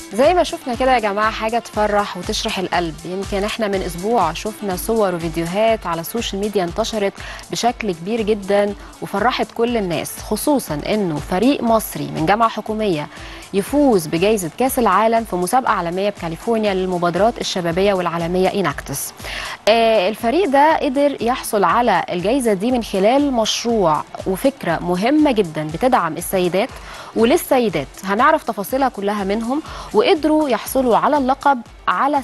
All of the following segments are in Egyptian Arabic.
زي ما شفنا كده يا جماعة حاجة تفرح وتشرح القلب يمكن احنا من اسبوع شفنا صور وفيديوهات على السوشيال ميديا انتشرت بشكل كبير جدا وفرحت كل الناس خصوصا انه فريق مصري من جامعة حكومية يفوز بجائزة كاس العالم في مسابقة عالمية بكاليفورنيا للمبادرات الشبابية والعالمية إيناكتس آه الفريق ده قدر يحصل على الجائزة دي من خلال مشروع وفكرة مهمة جدا بتدعم السيدات وللسيدات هنعرف تفاصيلها كلها منهم وقدروا يحصلوا على اللقب على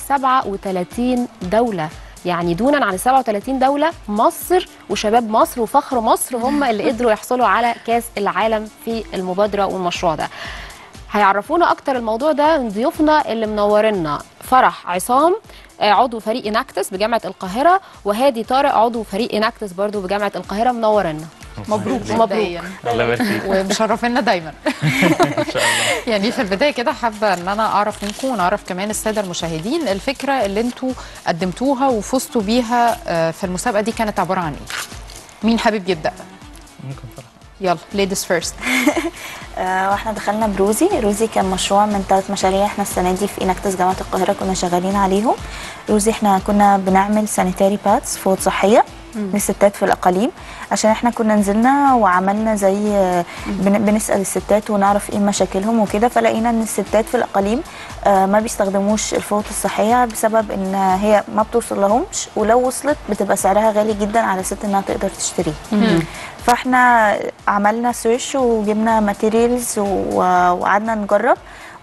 37 دولة يعني دونا عن 37 دولة مصر وشباب مصر وفخر مصر هم اللي قدروا يحصلوا على كاس العالم في المبادرة والمشروع ده هيعرفونا اكتر الموضوع ده من ضيوفنا اللي منورنا فرح عصام آه، عضو فريق اناكتس بجامعه القاهره وهادي طارق عضو فريق اناكتس برضو بجامعه القاهره منورنا مبروك مبروك. مبدئيا الله يبارك فيك ومشرفينا دايما ان شاء الله يعني في البدايه كده حابه ان انا اعرف منكم ونعرف كمان الساده المشاهدين الفكره اللي انتوا قدمتوها وفزتوا بيها آه، في المسابقه دي كانت عباره عن ايه؟ مين حابب يبدا؟ ممكن فرح يلا ليديز فيرست آه، واحنا دخلنا بروزي روزي كان مشروع من ثلاث مشاريع احنا السنه دي في اناكتس جامعه القاهره كنا شغالين عليهم روزي احنا كنا بنعمل سانيتاري بادز فوط صحيه للستات في الاقاليم عشان احنا كنا نزلنا وعملنا زي آه، بن- بنسال الستات ونعرف ايه مشاكلهم وكده فلقينا ان الستات في الاقاليم آه، ما بيستخدموش الفوط الصحيه بسبب ان هي ما بتوصل لهمش ولو وصلت بتبقى سعرها غالي جدا على الست انها تقدر تشتريه فاحنا عملنا سيرش وجبنا ماتيريالز وقعدنا نجرب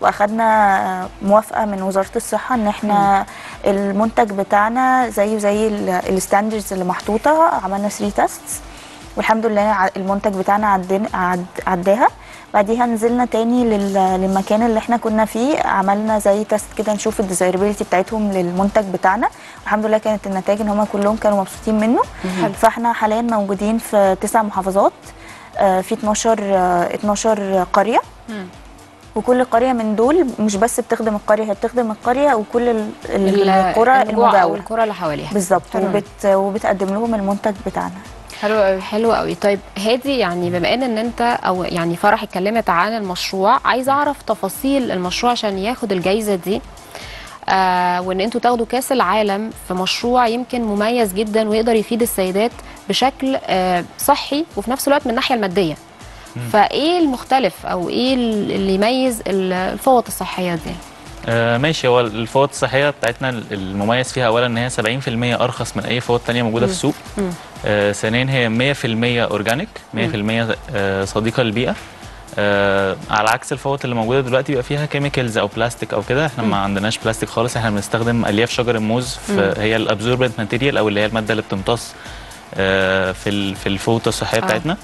واخدنا موافقه من وزاره الصحه ان احنا المنتج بتاعنا زيه زي الستاندردز اللي محطوطه عملنا 3 تيستس والحمد لله ع- المنتج بتاعنا عدين عد عداها بعديها نزلنا تاني لل- للمكان اللي احنا كنا فيه عملنا زي تيست كده نشوف الديزايربيلتي بتاعتهم للمنتج بتاعنا الحمد لله كانت النتائج ان هم كلهم كانوا مبسوطين منه فاحنا حاليا موجودين في تسع محافظات آه، في 12 آه، 12 قريه وكل قريه من دول مش بس بتخدم القريه هي بتخدم القريه وكل ال- ال- القرى النجوع او المجاوره القرى اللي حواليها بالظبط حلو. وبت وبتقدم لهم المنتج بتاعنا حلو قوي حلو قوي طيب هادي يعني بما ان ان انت او يعني فرح اتكلمت عن المشروع عايزه اعرف تفاصيل المشروع عشان ياخد الجائزه دي آه وان انتوا تاخدوا كاس العالم في مشروع يمكن مميز جدا ويقدر يفيد السيدات بشكل آه صحي وفي نفس الوقت من الناحيه الماديه فايه المختلف او ايه اللي يميز الفوط الصحيه دي آه ماشي هو الفوط الصحيه بتاعتنا المميز فيها اولا ان هي 70% ارخص من اي فوط تانية موجوده في السوق آه ثانيا هي 100% اورجانيك 100% آه صديقه للبيئه آه على عكس الفوط اللي موجوده دلوقتي بيبقى فيها كيميكالز او بلاستيك او كده احنا ما عندناش بلاستيك خالص احنا بنستخدم الياف شجر الموز في هي الابزوربنت ماتيريال او اللي هي الماده اللي بتمتص آه في ال- في الفوطه الصحيه آه. بتاعتنا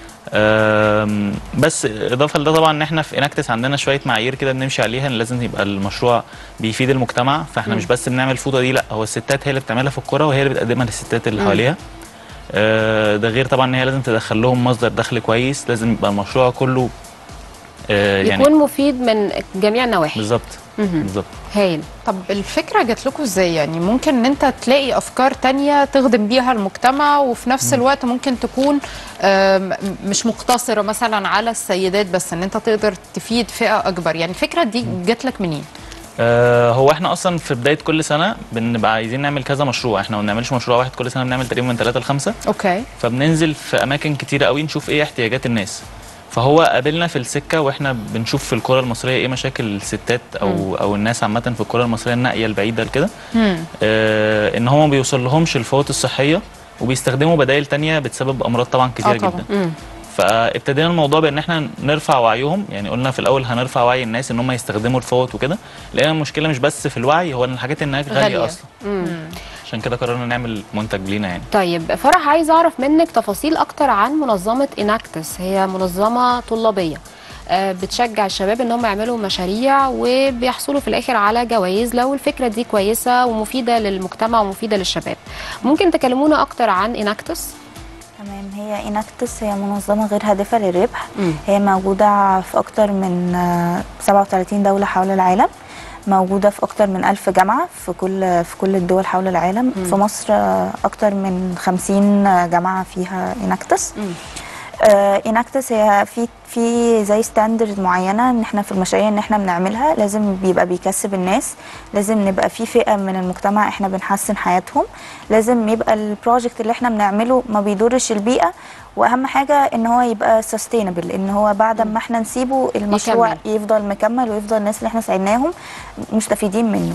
آم، بس اضافه لده طبعا ان احنا في اناكتس عندنا شويه معايير كده بنمشي عليها ان لازم يبقى المشروع بيفيد المجتمع فاحنا مش بس بنعمل الفوطه دي لا هو الستات هي اللي بتعملها في القرى وهي اللي بتقدمها للستات اللي حواليها آه، ده غير طبعا ان هي لازم تدخل لهم مصدر دخل كويس لازم يبقى المشروع كله آه، يعني يكون مفيد من جميع النواحي بالظبط مهم. بالظبط هايل طب الفكرة جات لكم ازاي يعني ممكن ان انت تلاقي افكار تانية تخدم بيها المجتمع وفي نفس الوقت ممكن تكون آم، مش مقتصرة مثلا على السيدات بس ان انت تقدر تفيد فئة اكبر يعني الفكرة دي جات لك منين؟ آه، هو احنا اصلا في بدايه كل سنه بنبقى عايزين نعمل كذا مشروع احنا ما بنعملش مشروع واحد كل سنه بنعمل تقريبا من ثلاثه لخمسه اوكي فبننزل في اماكن كتيره قوي نشوف ايه احتياجات الناس فهو قابلنا في السكه واحنا بنشوف في القرى المصريه ايه مشاكل الستات او او الناس عامه في القرى المصريه النائيه البعيده كده آه ان هو ما بيوصل لهمش الفوات الصحيه وبيستخدموا بدائل تانية بتسبب امراض طبعا كتيره آه طبعاً. جدا مم. فابتدينا الموضوع بان احنا نرفع وعيهم يعني قلنا في الاول هنرفع وعي الناس ان هم يستخدموا الفوط وكده لان المشكله مش بس في الوعي هو ان الحاجات انها غاليه, غالية. اصلا عشان كده قررنا نعمل منتج لينا يعني طيب فرح عايز اعرف منك تفاصيل اكتر عن منظمه اناكتس هي منظمه طلابيه آه، بتشجع الشباب ان هم يعملوا مشاريع وبيحصلوا في الاخر على جوائز لو الفكره دي كويسه ومفيده للمجتمع ومفيده للشباب ممكن تكلمونا اكتر عن اناكتس تمام هي اناكتس هي منظمه غير هادفه للربح مم. هي موجوده في اكتر من آه، 37 دوله حول العالم موجوده في اكتر من ألف جامعه في كل في كل الدول حول العالم في مصر آه، اكتر من 50 جامعه فيها اناكتس مم. اناكتس هي في في زي ستاندرد معينه ان احنا في المشاريع ان احنا بنعملها لازم بيبقى بيكسب الناس لازم نبقى في فئه من المجتمع احنا بنحسن حياتهم لازم يبقى البروجكت اللي احنا بنعمله ما بيضرش البيئه واهم حاجه ان هو يبقى سستينبل ان هو بعد ما احنا نسيبه المشروع يكمل. يفضل مكمل ويفضل الناس اللي احنا ساعدناهم مستفيدين منه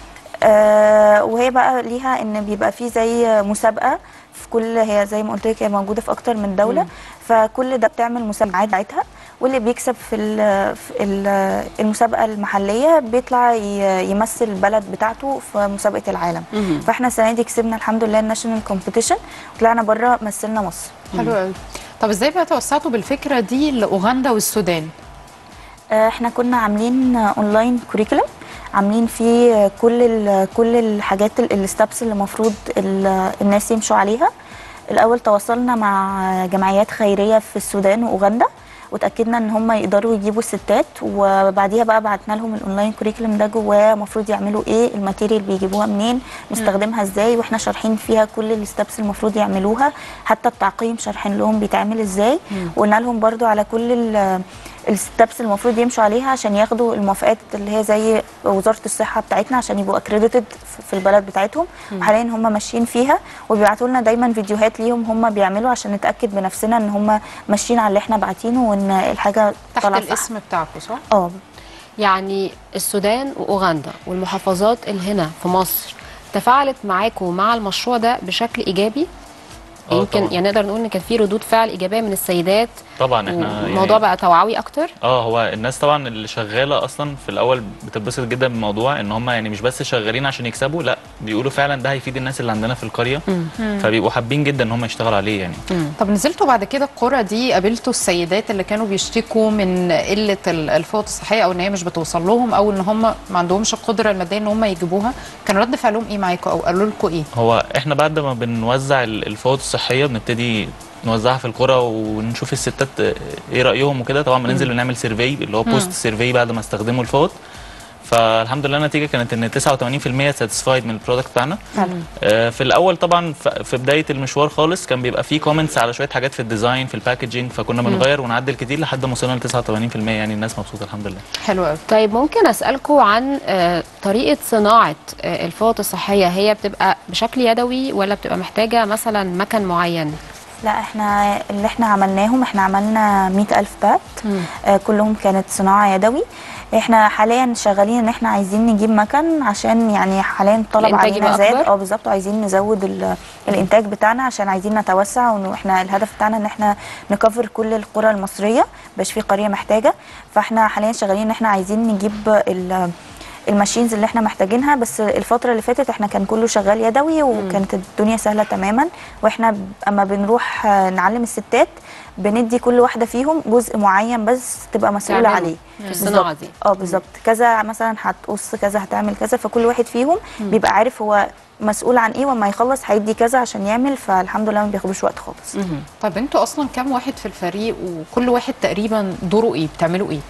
آه وهي بقى ليها ان بيبقى في زي مسابقه في كل هي زي ما قلت لك هي موجوده في اكتر من دوله فكل ده بتعمل مسابقات بتاعتها واللي بيكسب في ال- في ال- المسابقه المحليه بيطلع ي- يمثل البلد بتاعته في مسابقه العالم مهم. فاحنا السنه دي كسبنا الحمد لله الناشونال كومبيتيشن وطلعنا بره مثلنا مصر حلو قوي طب ازاي بقى توسعتوا بالفكره دي لاوغندا والسودان آه، احنا كنا عاملين اونلاين كوريكولم عاملين فيه كل ال- كل الحاجات الستبس اللي المفروض ال- الناس يمشوا عليها الاول تواصلنا مع جمعيات خيريه في السودان واوغندا وتاكدنا ان هم يقدروا يجيبوا الستات وبعديها بقى بعتنا لهم الاونلاين كوريكولم ده جواه المفروض يعملوا ايه الماتيريال بيجيبوها منين نستخدمها ازاي واحنا شارحين فيها كل الستبس المفروض يعملوها حتى التعقيم شارحين لهم بيتعمل ازاي وقلنا لهم برضو على كل ال- الستبس المفروض يمشوا عليها عشان ياخدوا الموافقات اللي هي زي وزاره الصحه بتاعتنا عشان يبقوا اكريديتد في البلد بتاعتهم وحاليا هم ماشيين فيها وبيبعتوا لنا دايما فيديوهات ليهم هم بيعملوا عشان نتاكد بنفسنا ان هم ماشيين على اللي احنا باعتينه وان الحاجه تحت طالعه صح. الاسم بتاعكم صح؟ اه يعني السودان واوغندا والمحافظات اللي هنا في مصر تفاعلت معاكم مع المشروع ده بشكل ايجابي آه يمكن طبعاً. يعني نقدر نقول ان كان في ردود فعل ايجابيه من السيدات طبعا احنا الموضوع بقى توعوي اكتر اه هو الناس طبعا اللي شغاله اصلا في الاول بتتبسط جدا بالموضوع ان هم يعني مش بس شغالين عشان يكسبوا لا بيقولوا فعلا ده هيفيد الناس اللي عندنا في القريه فبيبقوا حابين جدا ان هم يشتغلوا عليه يعني طب نزلتوا بعد كده القرى دي قابلتوا السيدات اللي كانوا بيشتكوا من قله ال- الفوط الصحيه او ان هي مش بتوصل لهم او ان هم ما عندهمش القدره الماديه ان هم يجيبوها كان رد فعلهم ايه معاكم او قالوا لكم ايه؟ هو احنا بعد ما بنوزع ال- الفوط الصحيه بنبتدي نوزعها في القرى ونشوف الستات ايه رايهم وكده طبعا بننزل ونعمل سيرفي اللي هو بوست سيرفي بعد ما استخدموا الفوط فالحمد لله النتيجه كانت ان 89% ساتيسفايد من البرودكت بتاعنا آه، في الاول طبعا ف- في بدايه المشوار خالص كان بيبقى فيه كومنتس على شويه حاجات في الديزاين في الباكجينج فكنا بنغير ونعدل كتير لحد ما وصلنا ل 89% يعني الناس مبسوطه الحمد لله حلو قوي طيب ممكن اسالكم عن آه، طريقه صناعه آه، الفوط الصحيه هي بتبقى بشكل يدوي ولا بتبقى محتاجه مثلا مكن معين لا احنا اللي احنا عملناهم احنا عملنا مئة ألف بات آه كلهم كانت صناعة يدوي احنا حاليا شغالين ان احنا عايزين نجيب مكن عشان يعني حاليا الطلب الإنتاج علينا يبقى زاد أكبر؟ اه بالظبط وعايزين نزود ال- الانتاج بتاعنا عشان عايزين نتوسع وانه احنا الهدف بتاعنا ان احنا نكفر كل القرى المصرية مش في قرية محتاجة فاحنا حاليا شغالين ان احنا عايزين نجيب ال- الماشينز اللي احنا محتاجينها بس الفترة اللي فاتت احنا كان كله شغال يدوي وكانت الدنيا سهلة تماما واحنا ب- اما بنروح آه، نعلم الستات بندي كل واحدة فيهم جزء معين بس تبقى مسؤولة تعمله عليه في الصناعة بالظبط. دي. اه بالظبط كذا مثلا هتقص كذا هتعمل كذا فكل واحد فيهم بيبقى عارف هو مسؤول عن ايه وما يخلص هيدي كذا عشان يعمل فالحمد لله ما بياخدوش وقت خالص طب انتوا اصلا كام واحد في الفريق وكل واحد تقريبا دوره ايه بتعملوا ايه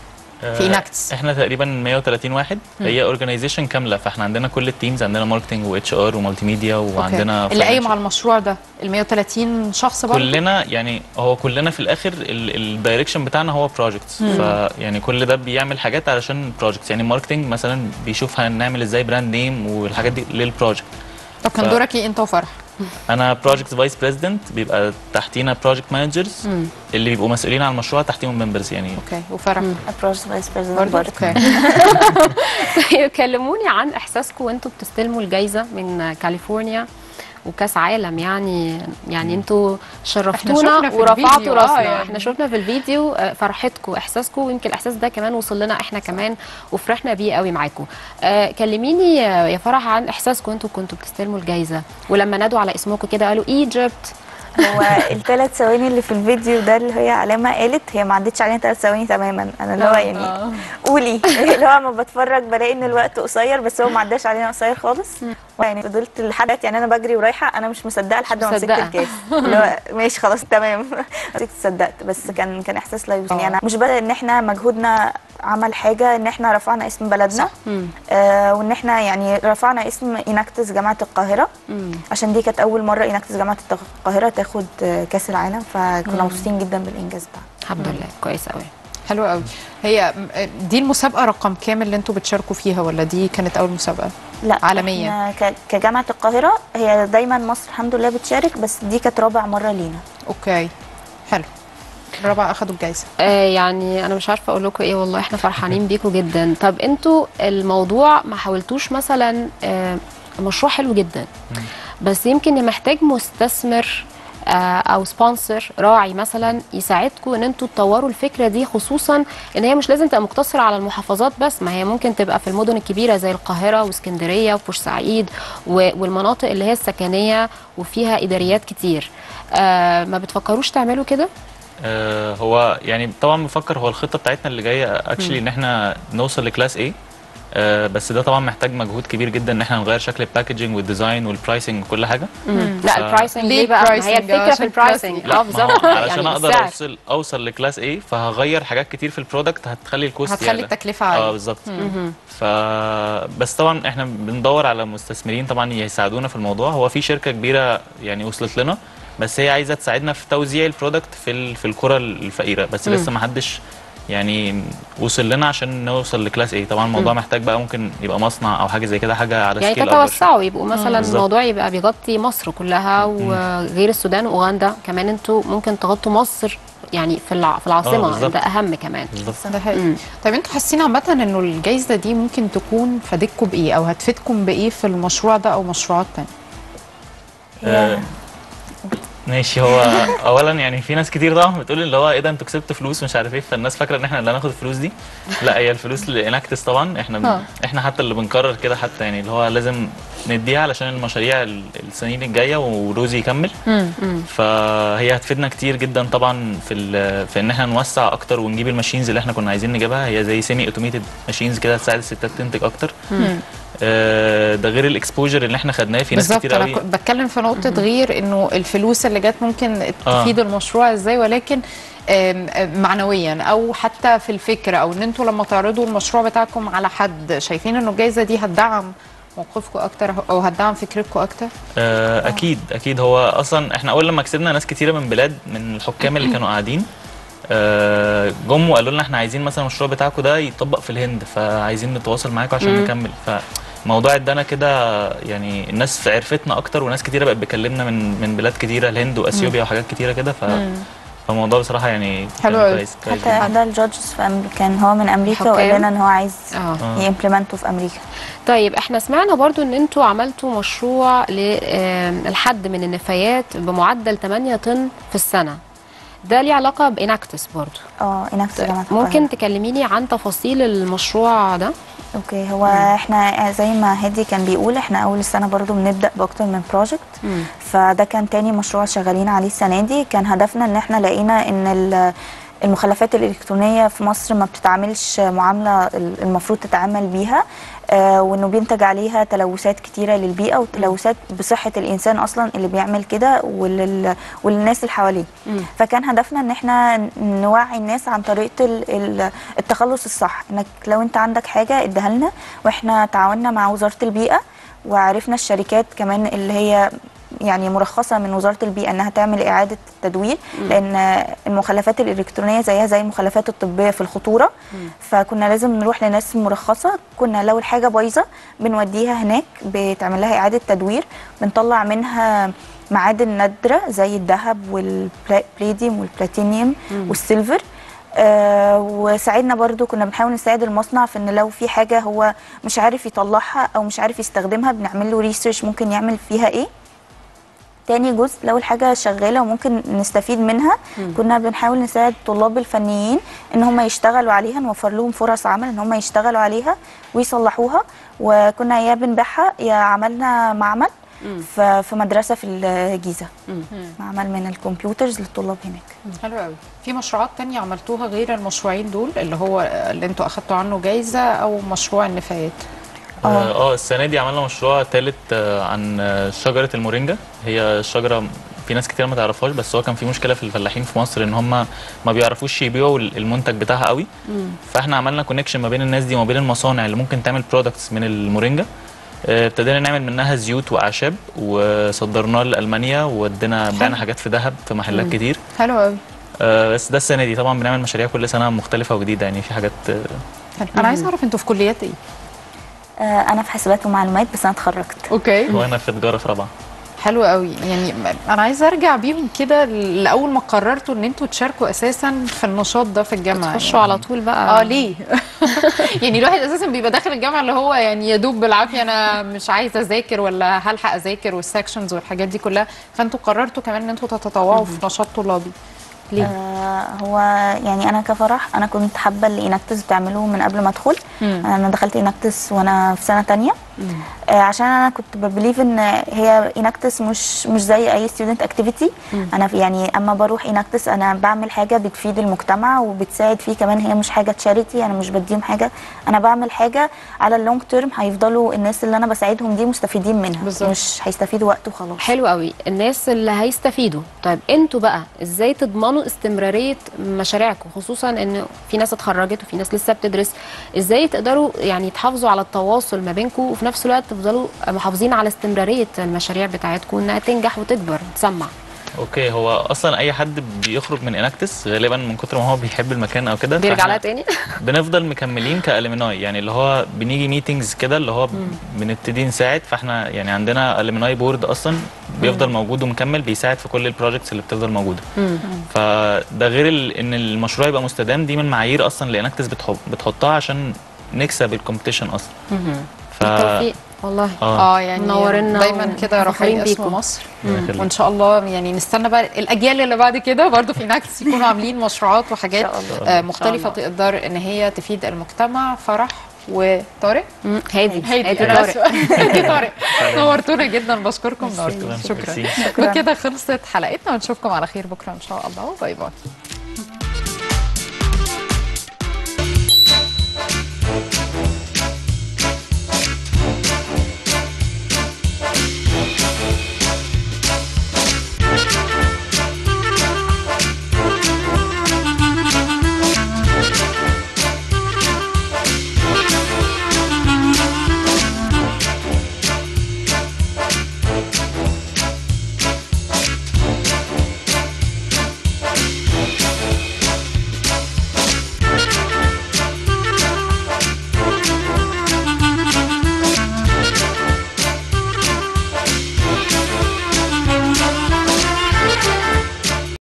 في آه، إناكتس. احنا تقريبا 130 واحد هي اورجانيزيشن كامله فاحنا عندنا كل التيمز عندنا ماركتنج واتش ار ومالتي ميديا وعندنا أوكي. اللي قايم financial. على المشروع ده ال 130 شخص برضه كلنا يعني هو كلنا في الاخر الدايركشن بتاعنا هو بروجكتس فيعني كل ده بيعمل حاجات علشان بروجكتس يعني الماركتنج مثلا بيشوف هنعمل ازاي براند نيم والحاجات دي للبروجكت طب كان ف- دورك ايه انت وفرح انا بروجكت فايس بريزيدنت بيبقى تحتينا بروجكت مانجرز اللي بيبقوا مسؤولين عن المشروع تحتيهم ممبرز يعني اوكي وفرح بروجكت فايس بريزيدنت برضه برضه اوكي طيب كلموني عن احساسكم وانتوا بتستلموا الجائزه من كاليفورنيا وكاس عالم يعني يعني انتوا شرفتونا شفنا في ورفعتوا الفيديو، آه راسنا يعني. احنا شفنا في الفيديو آه، فرحتكم احساسكم ويمكن الاحساس ده كمان وصل لنا احنا كمان وفرحنا بيه قوي معاكم آه كلميني آه، يا فرح عن احساسكم انتوا كنتوا بتستلموا الجائزه ولما نادوا على اسمكم كده قالوا ايجيبت هو الثلاث ثواني اللي في الفيديو ده اللي هي علامه قالت هي ما عدتش علينا ثلاث ثواني تماما انا اللي هو يعني قولي اللي هو ما بتفرج بلاقي ان الوقت قصير بس هو ما عداش علينا قصير خالص يعني فضلت لحد يعني انا بجري ورايحه انا مش مصدقه لحد ما مسكت مصدقة. الكاس اللي هو ماشي خلاص تمام مسكت صدقت بس كان كان احساس لا يوصف يعني انا مش بس ان احنا مجهودنا عمل حاجه ان احنا رفعنا اسم بلدنا مم. آه وان احنا يعني رفعنا اسم اناكتس جامعه القاهره مم. عشان دي كانت اول مره اناكتس جامعه القاهره تاخد آه، كاس العالم فكنا مبسوطين جدا بالانجاز ده الحمد لله كويس قوي حلو قوي هي م- دي المسابقه رقم كام اللي انتوا بتشاركوا فيها ولا دي كانت اول مسابقه لا عالميا. احنا ك- كجامعه القاهره هي دايما مصر الحمد لله بتشارك بس دي كانت رابع مره لينا اوكي حلو الرابعه اخدوا الجايزه آه يعني انا مش عارفه اقول لكم ايه والله احنا فرحانين بيكم جدا طب انتوا الموضوع ما حاولتوش مثلا آه مشروع حلو جدا بس يمكن محتاج مستثمر آه او سبونسر راعي مثلا يساعدكم ان انتوا تطوروا الفكره دي خصوصا ان هي مش لازم تبقى مقتصره على المحافظات بس ما هي ممكن تبقى في المدن الكبيره زي القاهره واسكندريه وبورسعيد و- والمناطق اللي هي السكنيه وفيها اداريات كتير آه ما بتفكروش تعملوا كده آه، هو يعني طبعا بفكر هو الخطه بتاعتنا اللي جايه اكشلي ان احنا نوصل لكلاس A آه، بس ده طبعا محتاج مجهود كبير جدا ان احنا نغير شكل الباكجينج والديزاين والبرايسنج وكل حاجه مم. لا ف- البرايسنج ليه ليه بقى ما هي pricing؟ الفكره في عشان البرايسنج pricing. لا اه ما هو بالظبط علشان يعني اقدر السعر. اوصل اوصل لكلاس A فهغير حاجات كتير في البرودكت هتخلي الكوست هتخلي يعلى. التكلفه اه عاليه بالظبط مهم. ف بس طبعا احنا بندور على مستثمرين طبعا يساعدونا في الموضوع هو في شركه كبيره يعني وصلت لنا بس هي عايزه تساعدنا في توزيع البرودكت في ال... في القرى الفقيره بس لسه ما حدش يعني وصل لنا عشان نوصل لكلاس ايه طبعا الموضوع محتاج بقى ممكن يبقى مصنع او حاجه زي كده حاجه على يعني سكيل اكبر شوية. تتوسعوا يبقوا مثلا بالظبط. الموضوع يبقى بيغطي مصر كلها وغير السودان واوغندا كمان انتوا ممكن تغطوا مصر يعني في الع... في العاصمه بالظبط. ده اهم كمان بالظبط ده حقيقي مم. طيب انتوا حاسين عامه انه الجايزه دي ممكن تكون فادتكم بايه او هتفيدكم بايه في المشروع ده او مشروعات تانية آه، ماشي هو اولا يعني في ناس كتير طبعا بتقول اللي هو ايه ده انتوا كسبتوا فلوس مش عارف ايه فالناس فاكره ان احنا اللي هناخد الفلوس دي لا هي الفلوس لاناكتس طبعا احنا بن... آه. احنا حتى اللي بنقرر كده حتى يعني اللي هو لازم نديها علشان المشاريع ال- السنين الجايه وروزي يكمل فهي هتفيدنا كتير جدا طبعا في ال... في ان احنا نوسع اكتر ونجيب الماشينز اللي احنا كنا عايزين نجيبها هي زي سيمي اوتوميتد ماشينز كده تساعد الستات تنتج اكتر آه، ده غير الاكسبوجر اللي احنا خدناه في ناس بالظبط كتير انا قوي كنت بتكلم في نقطه غير انه الفلوس اللي جت ممكن آه. تفيد المشروع ازاي ولكن آم، آم، معنويا او حتى في الفكره او ان انتوا لما تعرضوا المشروع بتاعكم على حد شايفين انه الجائزه دي هتدعم موقفكم اكتر او هتدعم فكرتكم اكتر آه، اكيد اكيد هو اصلا احنا اول لما كسبنا ناس كتيره من بلاد من الحكام اللي كانوا قاعدين آه، جم وقالوا لنا احنا عايزين مثلا المشروع بتاعكم ده يطبق في الهند فعايزين نتواصل معاكم عشان مم. نكمل فموضوع ادانا كده يعني الناس في عرفتنا اكتر وناس كتيره بقت بتكلمنا من من بلاد كتيره الهند واثيوبيا وحاجات كتيره كده ف فالموضوع بصراحه يعني حلو كان أوي. كويس كويس حتى جداً. احدى الجادجز في أمريكا كان هو من امريكا الحكام؟ وقال لنا ان هو عايز اه آه. يمبلمنته في امريكا طيب احنا سمعنا برضو ان انتوا عملتوا مشروع للحد من النفايات بمعدل 8 طن في السنه ده ليه علاقه باناكتس برضو اه اناكتس جامعه القاهرة. ممكن تكلميني عن تفاصيل المشروع ده اوكي هو احنا زي ما هادي كان بيقول احنا اول السنه برضو بنبدا باكتر من بروجكت مم. فده كان تاني مشروع شغالين عليه السنه دي كان هدفنا ان احنا لقينا ان ال- المخلفات الالكترونيه في مصر ما بتتعاملش معامله ال- المفروض تتعامل بيها آه وانه بينتج عليها تلوثات كتيره للبيئه وتلوثات بصحه الانسان اصلا اللي بيعمل كده ولل وللناس اللي حواليه مم. فكان هدفنا ان احنا نوعي الناس عن طريقه ال- ال- التخلص الصح انك لو انت عندك حاجه اديها لنا واحنا تعاوننا مع وزاره البيئه وعرفنا الشركات كمان اللي هي يعني مرخصه من وزاره البيئه انها تعمل اعاده تدوير لان المخلفات الالكترونيه زيها زي المخلفات الطبيه في الخطوره فكنا لازم نروح لناس مرخصه كنا لو الحاجه بايظه بنوديها هناك بتعمل لها اعاده تدوير بنطلع منها معادن نادره زي الذهب والبليديوم والبلاتينيوم والسيلفر آه وساعدنا برضو كنا بنحاول نساعد المصنع في ان لو في حاجه هو مش عارف يطلعها او مش عارف يستخدمها بنعمل له ريسيرش ممكن يعمل فيها ايه تاني جزء لو الحاجة شغالة وممكن نستفيد منها كنا بنحاول نساعد الطلاب الفنيين ان هم يشتغلوا عليها نوفر لهم فرص عمل ان هم يشتغلوا عليها ويصلحوها وكنا يا بنبيعها يا عملنا معمل ف- في مدرسة في الجيزة معمل من الكمبيوترز للطلاب هناك حلو قوي في مشروعات تانية عملتوها غير المشروعين دول اللي هو اللي انتوا اخدتوا عنه جايزه او مشروع النفايات اه آه، السنه دي عملنا مشروع ثالث عن آه، شجره المورينجا هي شجره في ناس كتير ما تعرفهاش بس هو كان في مشكله في الفلاحين في مصر ان هم ما بيعرفوش يبيعوا المنتج بتاعها قوي فاحنا عملنا كونكشن ما بين الناس دي وما بين المصانع اللي ممكن تعمل برودكتس من المورينجا آه، ابتدينا نعمل منها زيوت واعشاب وصدرناها لالمانيا وودينا بعنا حاجات في دهب في محلات كتير حلو قوي آه، بس ده السنه دي طبعا بنعمل مشاريع كل سنه مختلفه وجديده يعني في حاجات آه، حلو انا عايزه اعرف انتوا في كليات ايه آه، انا في حاسبات ومعلومات بس انا اتخرجت اوكي وانا في تجاره في رابعه حلو قوي يعني انا عايزه ارجع بيهم كده لاول ما قررتوا ان انتوا تشاركوا اساسا في النشاط ده في الجامعه تخشوا على طول بقى اه ليه؟ يعني الواحد اساسا بيبقى داخل الجامعه اللي هو يعني يدوب بالعافيه انا مش عايزه اذاكر ولا هلحق اذاكر والسكشنز والحاجات دي كلها فانتوا قررتوا كمان ان انتوا تتطوعوا في نشاط طلابي ليه؟ آه، هو يعني انا كفرح انا كنت حابه اللي انكتس بتعمله من قبل ما ادخل مم. انا دخلت انكتس وانا في سنه تانية آه، عشان انا كنت ببليف ان هي انكتس مش مش زي اي ستودنت اكتيفيتي انا في يعني اما بروح انكتس انا بعمل حاجه بتفيد المجتمع وبتساعد فيه كمان هي مش حاجه تشاريتي انا مش بديهم حاجه انا بعمل حاجه على اللونج تيرم هيفضلوا الناس اللي انا بساعدهم دي مستفيدين منها بالظبط. مش هيستفيدوا وقت وخلاص حلو قوي الناس اللي هيستفيدوا طيب انتوا بقى ازاي تضمنوا استمراريه مشاريعكم خصوصا ان في ناس اتخرجت وفي ناس لسه بتدرس ازاي تقدروا يعني تحافظوا على التواصل ما بينكم وفي نفس الوقت تفضلوا محافظين على استمراريه المشاريع بتاعتكم انها تنجح وتكبر وتسمع اوكي هو اصلا اي حد بيخرج من اناكتس غالبا من كتر ما هو بيحب المكان او كده بيرجع فإحنا لها تاني بنفضل مكملين كالمناي يعني اللي هو بنيجي ميتنجز كده اللي هو بنبتدي نساعد فاحنا يعني عندنا الومناي بورد اصلا بيفضل موجود ومكمل بيساعد في كل البروجكتس اللي بتفضل موجوده فده غير ال- ان المشروع يبقى مستدام دي من معايير اصلا اللي اناكتس بتحط بتحطها عشان نكسب الكومبيتيشن اصلا ف بالتوفيق والله اه اه يعني منورنا دايما و- كده فخورين رافعين اسم بيكم. مصر الله يخليك. وان شاء الله يعني نستنى بقى الاجيال اللي بعد كده برضو في نكس يكونوا عاملين مشروعات وحاجات إن شاء الله. آه مختلفه تقدر ان هي تفيد المجتمع فرح وطارق مم، هادي هادي طارق. أنا آسفة. هادي طارق نورتونا جدا بشكركم شكراً. نورتونا شكرا ميرسي. شكراً. وكده خلصت حلقتنا ونشوفكم على خير بكره ان شاء الله باي باي